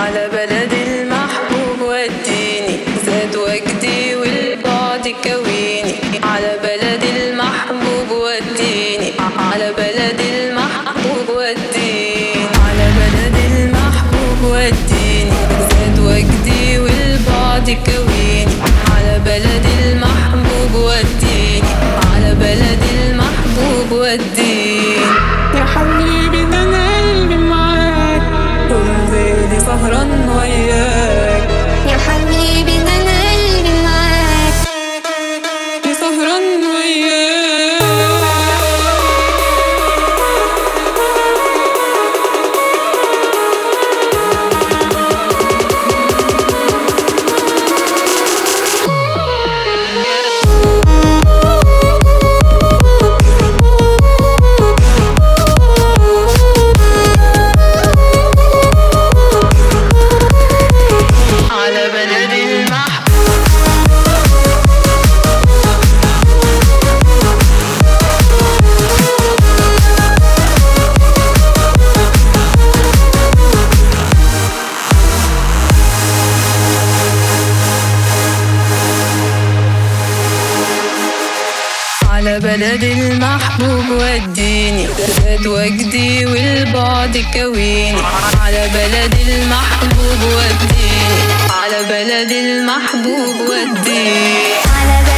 على بلد المحبوب وديني زاد وجدي والبعد كويني على بلد المحبوب وديني على بلد المحبوب وديني على بلد المحبوب وديني زاد وجدي والبعد كويني على بلد المحبوب وديني على بلد المحبوب وديني يا حبيبي ده انا قلبي معاك كل ليلي سهران وياك يا حبيبي ده انا قلبي معاك يا سهران وياك على بلد المحبوب على بلد المحبوب وديني زاد وجدي والبعد كويني على بلد المحبوب وديني على بلد المحبوب وديني على